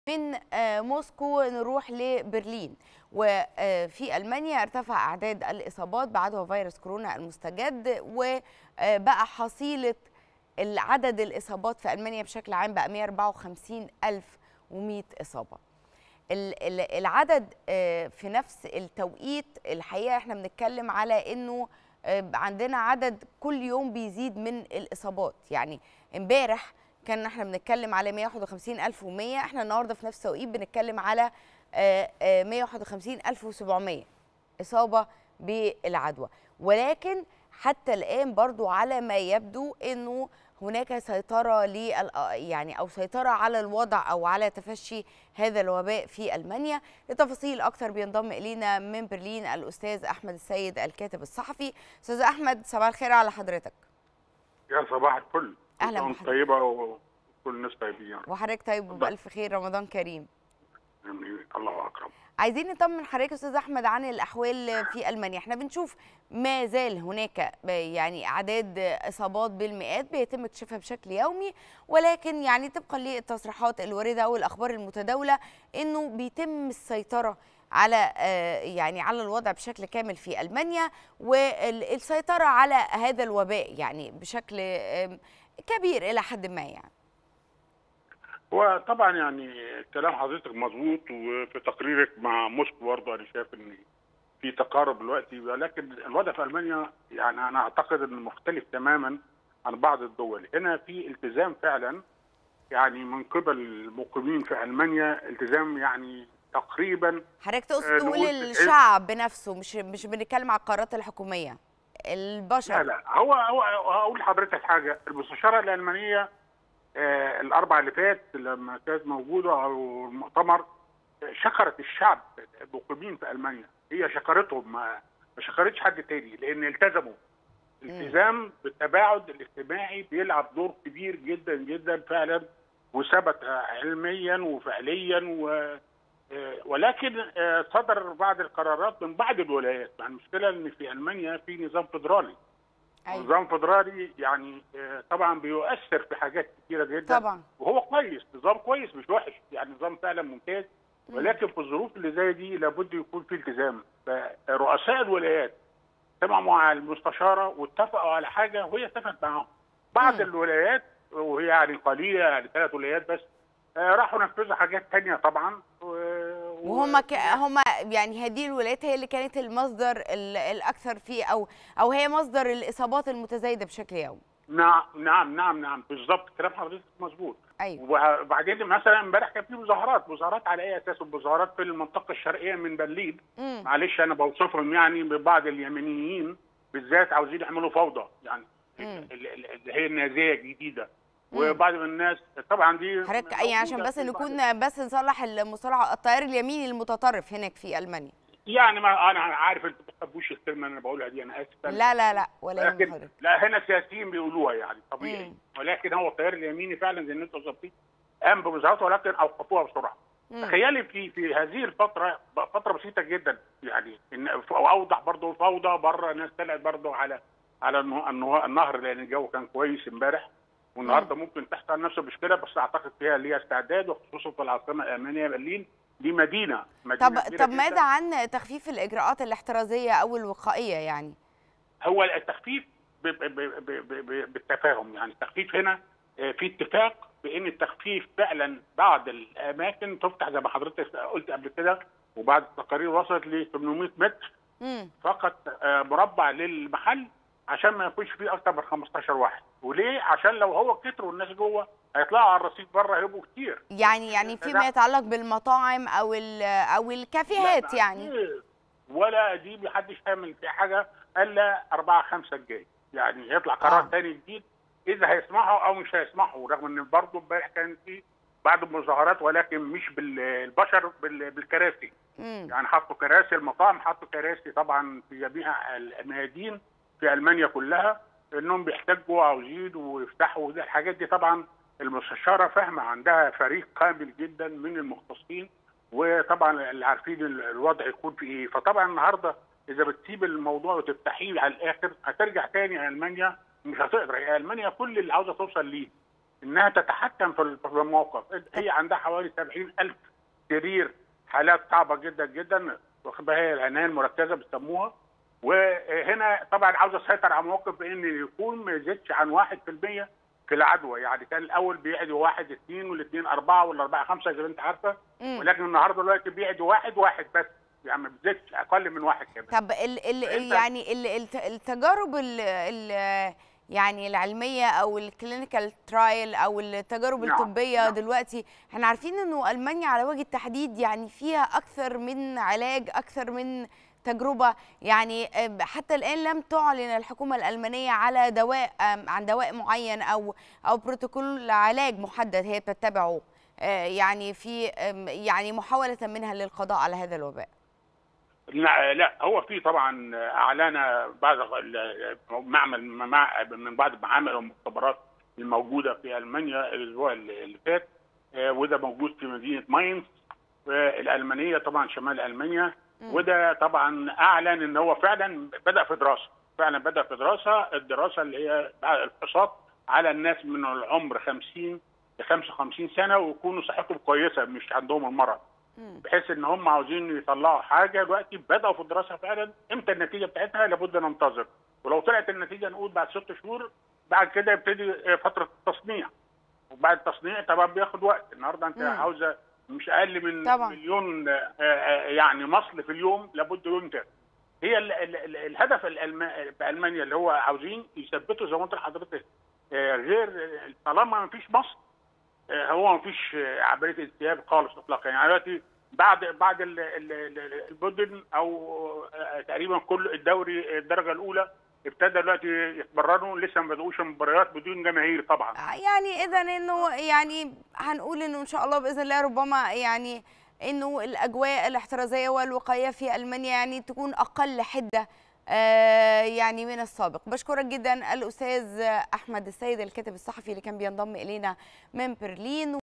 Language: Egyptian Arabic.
من موسكو نروح لبرلين وفي المانيا ارتفع اعداد الاصابات بعدوى فيروس كورونا المستجد وبقى حصيله العدد الاصابات في المانيا بشكل عام بقى 154100 اصابه العدد في نفس التوقيت الحقيقه احنا بنتكلم على انه عندنا عدد كل يوم بيزيد من الاصابات يعني امبارح كان احنا بنتكلم على 151100 احنا النهارده في نفس التوقيت بنتكلم على 151700 اصابه بالعدوى ولكن حتى الان برضو على ما يبدو انه هناك سيطره ل يعني او سيطره على الوضع او على تفشي هذا الوباء في المانيا لتفاصيل اكثر بينضم الينا من برلين الاستاذ احمد السيد الكاتب الصحفي استاذ احمد صباح الخير على حضرتك يا صباح الفل اهلا بحضرتك طيبه وكل الناس طيبين وحضرتك طيب وبالف خير رمضان كريم الله اكرم عايزين نطمن حضرتك استاذ احمد عن الاحوال في المانيا احنا بنشوف ما زال هناك يعني اعداد اصابات بالمئات بيتم اكتشافها بشكل يومي ولكن يعني طبقا للتصريحات الوارده او الاخبار المتداوله انه بيتم السيطره على يعني على الوضع بشكل كامل في المانيا والسيطره على هذا الوباء يعني بشكل كبير الى حد ما يعني وطبعا يعني كلام حضرتك مظبوط وفي تقريرك مع موسكو برضه انا شايف ان في تقارب دلوقتي ولكن الوضع في المانيا يعني انا اعتقد انه مختلف تماما عن بعض الدول هنا في التزام فعلا يعني من قبل المقيمين في المانيا التزام يعني تقريبا حضرتك تقصد تقول الشعب بنفسه مش مش بنتكلم على القرارات الحكوميه البشر لا لا هو هو هقول لحضرتك حاجه المستشاره الالمانيه آه الاربع اللي فات لما كانت موجوده او المؤتمر شكرت الشعب المقيمين في المانيا هي شكرتهم ما, ما شكرتش حد تاني لان التزموا الالتزام بالتباعد الاجتماعي بيلعب دور كبير جدا جدا فعلا وثبت علميا وفعليا و ولكن صدر بعض القرارات من بعض الولايات يعني المشكله ان في المانيا في نظام فدرالي أيوة. نظام فدرالي يعني طبعا بيؤثر في حاجات كثيره جدا طبعا وهو كويس نظام كويس مش وحش يعني نظام فعلا ممتاز ولكن في الظروف اللي زي دي لابد يكون في التزام فرؤساء الولايات سمعوا مع المستشاره واتفقوا على حاجه وهي اتفقت معاهم بعض مم. الولايات وهي يعني قليله يعني ثلاث ولايات بس راحوا نفذوا حاجات ثانيه طبعا وهم ك... هم يعني هذه الولايات هي اللي كانت المصدر الاكثر فيه او او هي مصدر الاصابات المتزايده بشكل يومي نعم نعم نعم نعم بالظبط كلام حضرتك مظبوط ايوه وبعدين مثلا امبارح كان في مظاهرات مظاهرات على اي اساس مظاهرات في المنطقه الشرقيه من برلين مم. معلش انا بوصفهم يعني ببعض اليمنيين بالذات عاوزين يعملوا فوضى يعني اللي هي النازيه الجديده وبعض من الناس طبعا دي حضرتك يعني عشان بس نكون بس نصلح المصطلح التيار اليميني المتطرف هناك في المانيا يعني ما انا عارف انتوا ما بتحبوش الكلمه اللي انا بقولها دي انا اسف لا لا لا ولا لكن حضرتك لا هنا السياسيين بيقولوها يعني طبيعي مم. ولكن هو التيار اليميني فعلا زي ما انتوا ظابطين قام بمظاهراته ولكن اوقفوها بسرعه تخيلي في في هذه الفتره فتره بسيطه جدا يعني اوضح برضه الفوضى بره الناس طلعت برضه على على النهر لان الجو كان كويس امبارح والنهارده ممكن تحصل نفس المشكله بس اعتقد فيها ليها استعداد وخصوصا في العاصمه الالمانيه برلين دي مدينه, مدينة طب طب ماذا عن تخفيف الاجراءات الاحترازيه او الوقائيه يعني؟ هو التخفيف ب ب ب ب بالتفاهم يعني التخفيف هنا في اتفاق بان التخفيف فعلا بعض الاماكن تفتح زي ما حضرتك قلت قبل كده وبعد التقارير وصلت ل 800 متر مم. فقط مربع للمحل عشان ما يكونش فيه اكتر من 15 واحد وليه عشان لو هو كتر والناس جوه هيطلعوا على الرصيف بره هيبقوا كتير يعني يعني فيما يتعلق بالمطاعم او او الكافيهات يعني ولا دي محدش هيعمل في حاجه الا 4 5 الجاي يعني يطلع قرار آه. تاني جديد اذا هيسمحوا او مش هيسمحوا رغم ان برضه امبارح كان في بعض المظاهرات ولكن مش بالبشر بالكراسي مم. يعني حطوا كراسي المطاعم حطوا كراسي طبعا في جميع الميادين في المانيا كلها انهم بيحتاجوا عاوزين ويفتحوا ده الحاجات دي طبعا المستشاره فاهمه عندها فريق كامل جدا من المختصين وطبعا اللي عارفين الوضع يكون في ايه فطبعا النهارده اذا بتسيب الموضوع وتفتحيه على الاخر هترجع تاني المانيا مش هتقدر هي المانيا كل اللي عاوزه توصل ليه انها تتحكم في الموقف هي عندها حوالي 70 الف سرير حالات صعبه جدا جدا واخد هي العنايه المركزه بيسموها وهنا طبعا عاوز اسيطر على الموقف بان يكون ما يزيدش عن 1% في العدوى يعني كان الاول بيعدوا واحد اثنين والاثنين اربعه والاربعه خمسه زي ما انت عارفه ولكن النهارده دلوقتي بيعدوا واحد واحد بس يعني ما بيزيدش اقل من واحد كمان طب ال ال يعني ال التجارب ال ال يعني العلميه او الكلينيكال ترايل او التجارب نعم. الطبيه نعم. دلوقتي احنا عارفين انه المانيا على وجه التحديد يعني فيها اكثر من علاج اكثر من تجربه يعني حتى الان لم تعلن الحكومه الالمانيه على دواء عن دواء معين او او بروتوكول علاج محدد هي بتتبعه يعني في يعني محاوله منها للقضاء على هذا الوباء لا لا هو في طبعا اعلن بعض معمل مع من بعض المعامل والمختبرات الموجوده في المانيا الاسبوع اللي فات وده موجود في مدينه ماينز الالمانيه طبعا شمال المانيا وده طبعا اعلن ان هو فعلا بدا في دراسه فعلا بدا في دراسه الدراسه اللي هي الفحوصات على الناس من العمر 50 ل 55 سنه ويكونوا صحتهم كويسه مش عندهم المرض بحيث ان هم عاوزين يطلعوا حاجه دلوقتي بداوا في الدراسه فعلا امتى النتيجه بتاعتها لابد ننتظر ولو طلعت النتيجه نقول بعد ست شهور بعد كده يبتدي فتره التصنيع وبعد التصنيع طبعا بياخد وقت النهارده انت مم. عاوزه مش اقل من طبعا. مليون يعني مصل في اليوم لابد ينتج هي ال ال ال الهدف الألم... في المانيا اللي هو عاوزين يثبتوا زي ما قلت لحضرتك غير طالما ما فيش مصل هو ما فيش عمليه انسياب خالص اطلاقا يعني دلوقتي بعد بعد البودن او تقريبا كل الدوري الدرجه الاولى ابتدى دلوقتي يتمرنوا لسه ما بدأوش المباريات بدون جماهير طبعا يعني اذا انه يعني هنقول انه ان شاء الله باذن الله ربما يعني انه الاجواء الاحترازيه والوقايه في المانيا يعني تكون اقل حده آه يعني من السابق بشكرك جدا الاستاذ احمد السيد الكاتب الصحفي اللي كان بينضم الينا من برلين